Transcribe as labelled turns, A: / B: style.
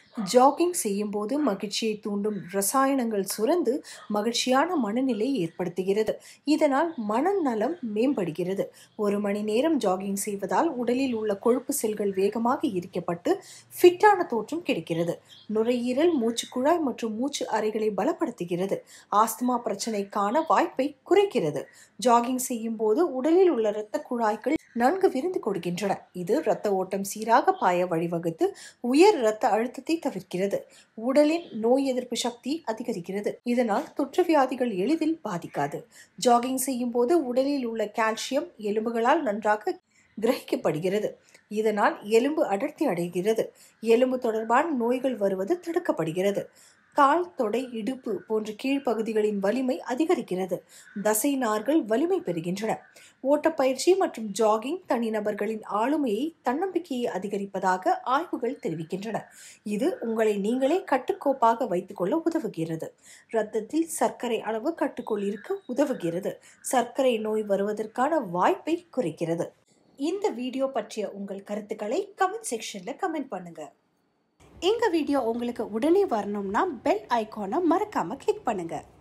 A: jogging செய்யும்போது மகிழ்ச்சியை தூண்டும் ரசாயனங்கள் சுரந்து மகிழ்ச்சியான மனநிலை ஏற்படுத்துகிறது இதனால் மனநலம் மேம்படுகிறது ஒரு மணி நேரம் ஜாகிங் செய்வதால் உடலில் உள்ள கொழுப்பு செல்கள் வேகமாக எரிக்கப்பட்டு ஃபிட்டான தோற்றம் கிடைக்கிறது நுரையீரல் மூச்சுக்குழாய் மற்றும் மூச்சு அறைகளை பலப்படுத்துகிறது ஆஸ்துமா பிரச்சனைக்கான வாய்ப்பை குறைக்கிறது ஜாகிங் செய்யும் போது உடலில் உள்ள இரத்த குழாய்கள் நன்கு விருந்து கொடுக்கின்றன இது இரத்த ஓட்டம் சீராக பாய வழிவகுத்து உயர் இரத்த அழுத்தத்தை தவிர்க்கிறது உடலின் நோய் எதிர்ப்பு சக்தி அதிகரிக்கிறது இதனால் தொற்று வியாதிகள் எளிதில் பாதிக்காது ஜாகிங் செய்யும் போது உடலில் உள்ள கால்சியம் எலும்புகளால் நன்றாக கிரகிக்கப்படுகிறது இதனால் எலும்பு அடர்த்தி அடைகிறது எலும்பு தொடர்பான நோய்கள் வருவது தடுக்கப்படுகிறது கால் தொடை இடுப்பு போன்ற கீழ்ப்பகுதிகளின் வலிமை அதிகரிக்கிறது தசை நார்கள் வலிமை பெறுகின்றன ஓட்டப்பயிற்சி மற்றும் ஜாகிங் தனிநபர்களின் ஆளுமையை தன்னம்பிக்கையை அதிகரிப்பதாக ஆய்வுகள் தெரிவிக்கின்றன இது உங்களை நீங்களே கட்டுக்கோப்பாக வைத்துக்கொள்ள உதவுகிறது இரத்தத்தில் சர்க்கரை அளவு கட்டுக்குள் இருக்க உதவுகிறது சர்க்கரை நோய் வருவதற்கான வாய்ப்பை குறைக்கிறது இந்த வீடியோ பற்றிய உங்கள் கருத்துக்களை கமெண்ட் செக்ஷன்ல கமெண்ட் பண்ணுங்க எங்க வீடியோ உங்களுக்கு உடனே வரணும்னா பெல் ஐகானை மறக்காம கிளிக் பண்ணுங்க